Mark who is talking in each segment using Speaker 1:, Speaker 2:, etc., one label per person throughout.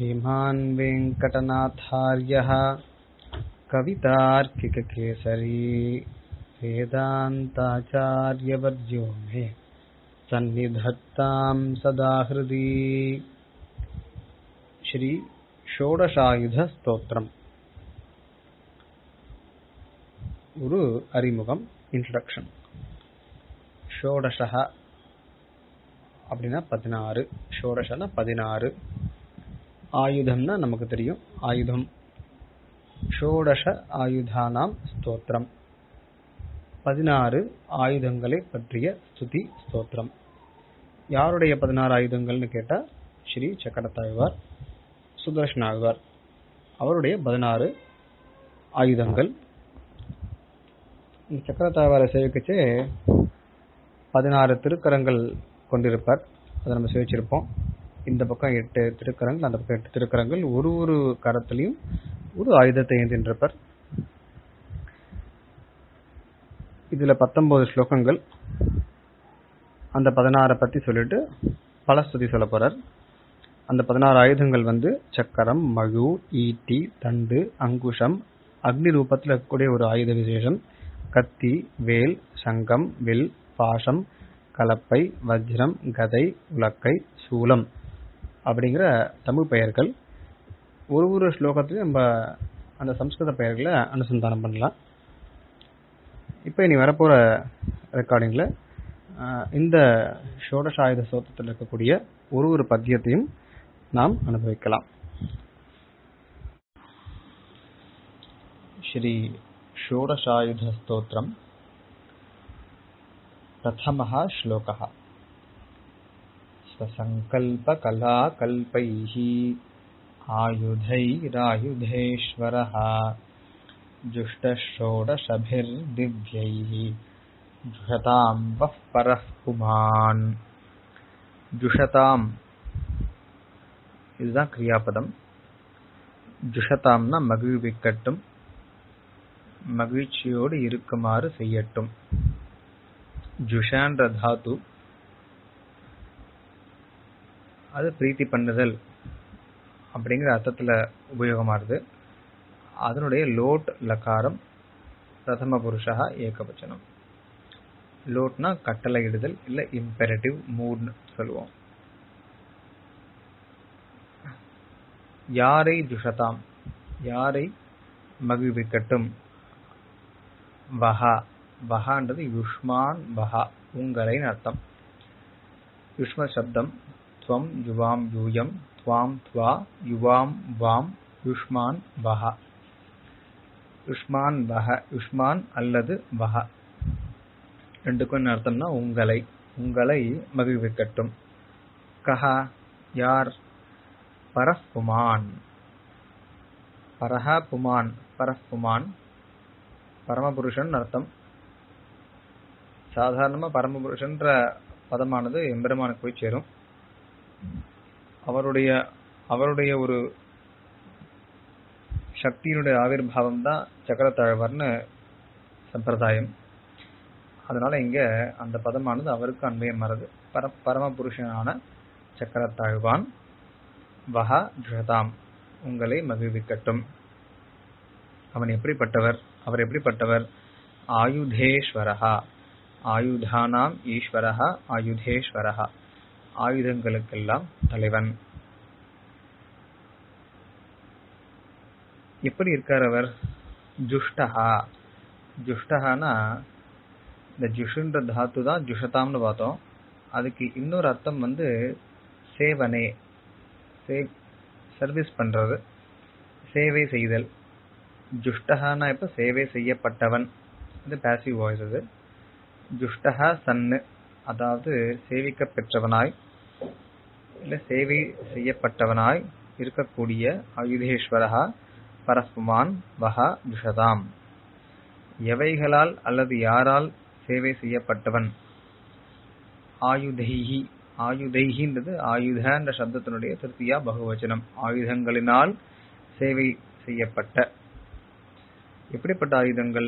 Speaker 1: श्रीमान् वेङ्कटनाथार्यः कवितार्किककेसरी वेदान्ताचार्यवर्यो मे सन्निधत्तां सदा हृदि श्री ஷோடசாயுதஸ்தோத்திரம் ஒரு அறிமுகம் இன்ட்ரடக்ஷன் ஷோடசா அப்படின்னா பதினாறு ஷோடசனா பதினாறு ஆயுதம்னா நமக்கு தெரியும் ஆயுதம் ஷோடச ஆயுதானாம் ஸ்தோத்திரம் பதினாறு ஆயுதங்களை பற்றிய ஸ்துதி ஸ்தோத்திரம் யாருடைய பதினாறு ஆயுதங்கள்னு கேட்டா ஸ்ரீ சக்கரத்தாழ்வார் சுதர்ஷன் ஆழ்வார் அவருடைய பதினாறு ஆயுதங்கள் இந்த சக்கரத்தாழ்வாரை சேவிக்கச்சே பதினாறு திருக்கரங்கள் கொண்டிருப்பார் அதை நம்ம சேவிச்சிருப்போம் இந்த பக்கம் எட்டு திருக்கரங்கள் அந்த பக்கம் எட்டு திருக்கரங்கள் ஒரு ஒரு கரத்திலையும் ஒரு ஆயுதத்தை ஏந்தின்றிருப்பார் இதுல பத்தொன்பது ஸ்லோகங்கள் அந்த பதினாறை பத்தி சொல்லிட்டு பலஸ்துதி சொல்ல போறார் அந்த பதினாறு ஆயுதங்கள் வந்து சக்கரம் மழு ஈட்டி தண்டு அங்குஷம் அக்னி ரூபத்தில் இருக்கக்கூடிய ஒரு ஆயுத விசேஷம் கத்தி வேல் சங்கம் வில் பாசம் கலப்பை வஜ்ரம் கதை உலக்கை சூலம் அப்படிங்கிற தமிழ் பெயர்கள் ஒரு ஒரு ஸ்லோகத்திலையும் நம்ம அந்த சம்ஸ்கிருத பெயர்களை அனுசந்தானம் பண்ணலாம் இப்போ இனி வரப்போற ரெக்கார்டிங்ல இந்த ஷோடசாயுத சோத்தத்தில் இருக்கக்கூடிய ஒரு ஒரு பத்தியத்தையும் நாம் அனுபவிக்கலாம் ஸ்ரீ षोडशायुधस्तोत्रम् प्रथमः श्लोकः स्वसङ्कल्पकलाकल्पैः आयुधैरायुधेश्वरः जुष्टषोडशभिर्दिव्यैः जुषतां वः परः पुमान् जुषताम् இதுதான் கிரியாபதம் ஜுஷதாம்னா மகிழ்விக்கட்டும் மகிழ்ச்சியோடு இருக்குமாறு செய்யட்டும் ஜுஷான்ற தாத்து அது பிரீத்தி பண்ணுதல் அப்படிங்கிற அர்த்தத்துல உபயோகமாகுது அதனுடைய லோட் லக்காரம் பிரதம புருஷா ஏகபட்சணம் லோட்னா கட்டளை இடுதல் இல்ல இம்பெரட்டிவ் மூட்னு சொல்லுவோம் யாரை ஜுஷதாம் யாரை மகிழ்விக்கட்டும் வஹா வஹான்றது யுஷ்மான் வஹா உங்களைன்னு அர்த்தம் யுஷ்ம சப்தம் துவம் யுவாம் யூயம் துவாம் துவா யுவாம் வாம் யுஷ்மான் வஹா யுஷ்மான் வஹ யுஷ்மான் அல்லது வஹ ரெண்டுக்கும் என்ன அர்த்தம்னா உங்களை உங்களை மகிழ்விக்கட்டும் கஹா யார் பரப்புமான் பரஹ புமான் பரப்புமான் பரமபுருஷன் அர்த்தம் சாதாரணமா பரமபுருஷன்ற பதமானது எம்பெருமானுக்கு போய் சேரும் அவருடைய அவருடைய ஒரு சக்தியினுடைய ஆவிர்வாவம் தான் சக்கரத்தாழ்வார்னு சம்பிரதாயம் அதனால இங்க அந்த பதமானது அவருக்கு அன்வயம் மறது பர பரமபுருஷனான சக்கரத்தாழ்வான் வஹா ஜுஷதாம் உங்களை மகிழ்விக்கட்டும் அவன் எப்படிப்பட்டவர் அவர் எப்படிப்பட்டவர் ஆயுதேஸ்வரஹா ஆயுதானாம் ஈஸ்வரஹா ஆயுதேஸ்வரஹா ஆயுதங்களுக்கெல்லாம் தலைவன் எப்படி இருக்கார் அவர் ஜுஷ்டஹா ஜுஷ்டஹானா இந்த ஜுஷுன்ற தாத்து தான் ஜுஷதாம்னு பார்த்தோம் அதுக்கு இன்னொரு அர்த்தம் வந்து சேவனே சர்வீஸ் பண்றது சேவை செய்தல் ஜுஷ்டஹானா இப்ப சேவை செய்யப்பட்டவன் இது பாசிவ் வாய்ஸ் அது ஜுஷ்டஹா சன்னு அதாவது சேவிக்க பெற்றவனாய் இல்ல சேவை செய்யப்பட்டவனாய் இருக்கக்கூடிய ஆயுதேஸ்வரஹா பரஸ்புமான் வஹா ஜுஷதாம் எவைகளால் அல்லது யாரால் சேவை செய்யப்பட்டவன் ஆயுதைஹி ஆயுதைகின்றது ஆயுதன்ற சப்தத்தினுடைய திருத்தியா பகுவச்சனம் ஆயுதங்களினால் சேவை செய்யப்பட்ட எப்படிப்பட்ட ஆயுதங்கள்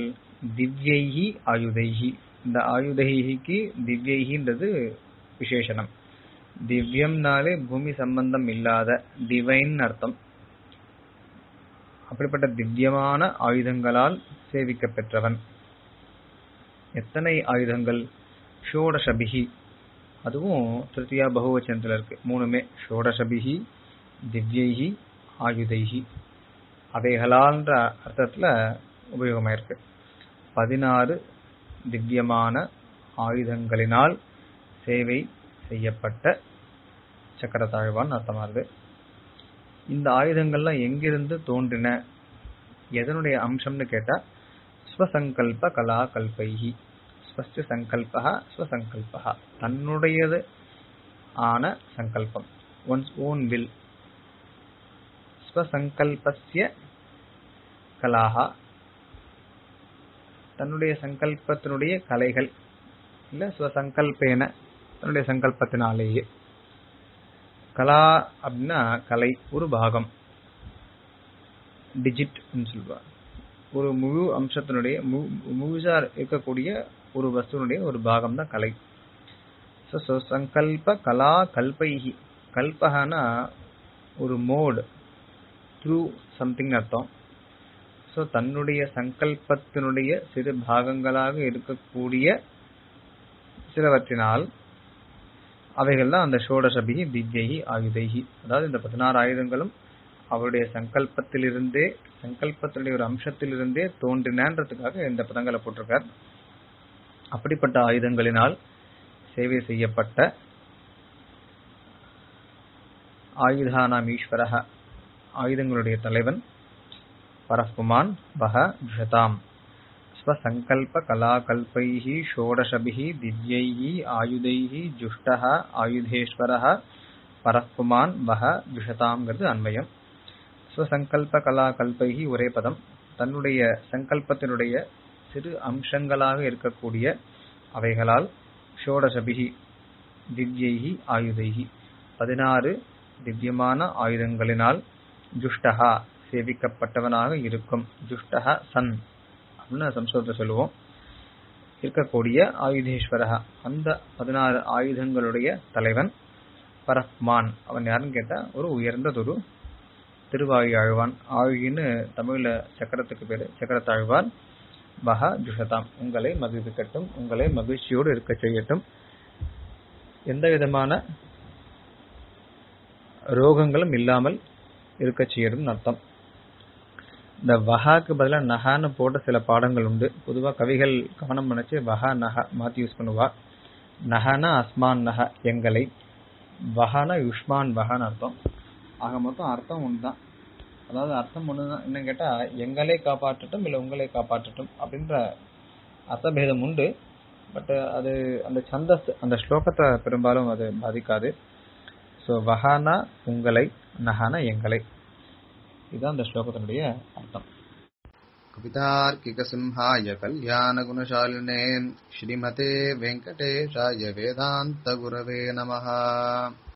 Speaker 1: திவ்யைஹி ஆயுதைஹி இந்த ஆயுதைஹிக்கு திவ்யைகின்றது விசேஷனம் திவ்யம்னாலே பூமி சம்பந்தம் இல்லாத டிவைன் அர்த்தம் அப்படிப்பட்ட திவ்யமான ஆயுதங்களால் சேவிக்க பெற்றவன் எத்தனை ஆயுதங்கள் ஷோடசபிகி அதுவும் திருத்தியா பகுவச்சனத்துல இருக்கு மூணுமே ஷோடசபிகி திவ்யைகி ஆயுதைகி அவைகளான்ற அர்த்தத்துல உபயோகமாயிருக்கு பதினாறு திவ்யமான ஆயுதங்களினால் சேவை செய்யப்பட்ட சக்கரத்தாழ்வான் அர்த்தமாகுது இந்த ஆயுதங்கள்லாம் எங்கிருந்து தோன்றின எதனுடைய அம்சம்னு கேட்டா ஸ்வசங்கல்ப கலா கல்பைகி ஸ்வஸ்ட சங்கல்பா ஸ்வசங்கல்பா தன்னுடையது ஆன சங்கல்பம் ஒன்ஸ் ஓன் வில் ஸ்வசங்கல்பஸ்ய கலாகா தன்னுடைய சங்கல்பத்தினுடைய கலைகள் இல்ல ஸ்வசங்கல்பேன தன்னுடைய சங்கல்பத்தினாலேயே கலா அப்படின்னா கலை ஒரு பாகம் டிஜிட் சொல்லுவார் ஒரு முழு அம்சத்தினுடைய முழுசா இருக்கக்கூடிய ஒரு வஸ்துனுடைய ஒரு பாகம் தான் கலை ஸோ சங்கல்ப கலா கல்பைகி கல்பகனா ஒரு மோட் த்ரூ சம்திங் அர்த்தம் ஸோ தன்னுடைய சங்கல்பத்தினுடைய சிறு பாகங்களாக இருக்கக்கூடிய சிலவற்றினால் அவைகள் தான் அந்த ஷோடசபிகி திவ்யகி ஆயுதைகி அதாவது இந்த பதினாறு ஆயுதங்களும் அவருடைய சங்கல்பத்திலிருந்தே சங்கல்பத்தினுடைய ஒரு அம்சத்திலிருந்தே தோன்றினன்றதுக்காக இந்த பதங்களை போட்டிருக்கார் அப்படிப்பட்ட ஆயுதங்களினால் சேவை செய்யப்பட்ட ஆயுதானாம் ஈஸ்வரக ஆயுதங்களுடைய தலைவன் பரப்புமான் வக விஷதாம் ஸ்வசங்கல்ப கலாகல்பைः ஷோடசபிः திவ்யைः ஆயுதைः ஜுஷ்டः ஆயுதேஸ்வரः பரப்புமான் வக விஷதாம்ங்கிறது அன்வயம் ஸ்வசங்கல்ப கலாகல்பைகி ஒரே பதம் தன்னுடைய சங்கல்பத்தினுடைய சிறு அம்சங்களாக இருக்கக்கூடிய அவைகளால் ஷோடசபிகி திவ்யைகி ஆயுதைகி பதினாறு திவ்யமான ஆயுதங்களினால் ஜுஷ்டகா சேவிக்கப்பட்டவனாக இருக்கும் ஜுஷ்டகா சன் அப்படின்னு சம்ஸ்கிருதத்தை சொல்லுவோம் இருக்கக்கூடிய ஆயுதேஸ்வரகா அந்த பதினாறு ஆயுதங்களுடைய தலைவன் பரப்மான் அவன் யாருன்னு கேட்டா ஒரு உயர்ந்ததொரு திருவாயுழ்வான் ஆழின்னு தமிழ்ல சக்கரத்துக்கு பேரு சக்கரத்தாழ்வான் பகா ஜுஷதாம் உங்களை மகிழ்விக்கட்டும் உங்களை மகிழ்ச்சியோடு இருக்க செய்யட்டும் எந்த விதமான ரோகங்களும் இல்லாமல் இருக்க செய்யணும் அர்த்தம் இந்த வஹாக்கு பதிலாக நகான்னு போட்ட சில பாடங்கள் உண்டு பொதுவா கவிகள் கவனம் நினைச்சு வஹா நகா மாத்தி யூஸ் பண்ணுவா நகனா அஸ்மான் நக எங்களை வஹானா யுஷ்மான் வஹான்னு அர்த்தம் ஆக மொத்தம் அர்த்தம் ஒண்ணுதான் அதாவது அர்த்தம் ஒண்ணுதான் என்னன்னு கேட்டா எங்களை காப்பாற்றட்டும் இல்ல உங்களை காப்பாற்றட்டும் அப்படின்ற அர்த்தபேதம் உண்டு பட் அது அந்த சந்தஸ் அந்த ஸ்லோகத்தை பெரும்பாலும் அது பாதிக்காது ஸோ வஹானா உங்களை நஹானா எங்களை இதுதான் அந்த ஸ்லோகத்தினுடைய அர்த்தம்
Speaker 2: कवितार्किकसिंहाय कल्याणगुणशालिने श्रीमते वेङ्कटेशाय वेदान्तगुरवे नमः